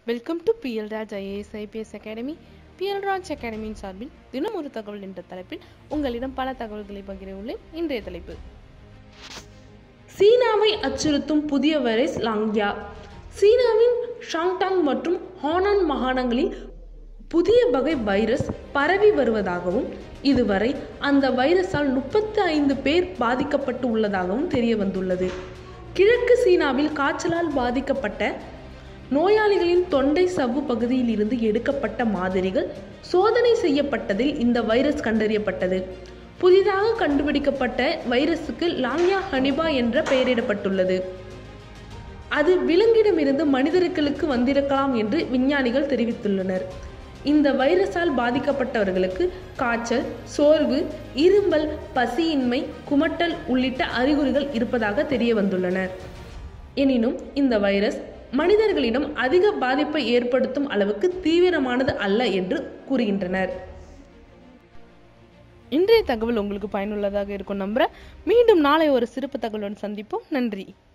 welcome to PL Raj IAS IPS academy PL Raj அகாடமியின் சார்பில் தினம் ஒரு தகவல் என்ற தலைப்பில் உங்களிடம் பல தகவல்களை பகிர உள்ளேன் இன்றைய தலைப்பு சீனாவை அச்சுறுத்தும் புதிய வைரஸ் லாங்யா சீனாவின் ஷாங்டாங் மற்றும் ஹானான் மாகாணங்களில் புதிய வகை வைரஸ் பரவி வருவதாகவும் இதுவரை அந்த வைரஸால் முப்பத்தி ஐந்து பேர் பாதிக்கப்பட்டு உள்ளதாகவும் தெரிய வந்துள்ளது கிழக்கு சீனாவில் காய்ச்சலால் பாதிக்கப்பட்ட நோயாளிகளின் தொண்டை சவ்வு பகுதியில் இருந்து எடுக்கப்பட்ட மாதிரிகள் சோதனை செய்யப்பட்டதில் இந்த வைரஸ் கண்டறியப்பட்டது புதிதாக கண்டுபிடிக்கப்பட்ட வைரஸுக்கு லாங்யா ஹனிபா என்ற பெயரிடப்பட்டுள்ளது அது விலங்கிடமிருந்து மனிதர்களுக்கு வந்திருக்கலாம் என்று விஞ்ஞானிகள் தெரிவித்துள்ளனர் இந்த வைரஸால் பாதிக்கப்பட்டவர்களுக்கு காய்ச்சல் சோர்வு இரும்பல் பசியின்மை குமட்டல் உள்ளிட்ட அறிகுறிகள் இருப்பதாக தெரிய வந்துள்ளன எனினும் இந்த வைரஸ் மனிதர்களிடம் அதிக பாதிப்பை ஏற்படுத்தும் அளவுக்கு தீவிரமானது அல்ல என்று கூறுகின்றனர் இன்றைய தகவல் உங்களுக்கு பயனுள்ளதாக இருக்கும் நம்புறேன் மீண்டும் நாளை ஒரு சிறப்பு தகவலுடன் சந்திப்போம் நன்றி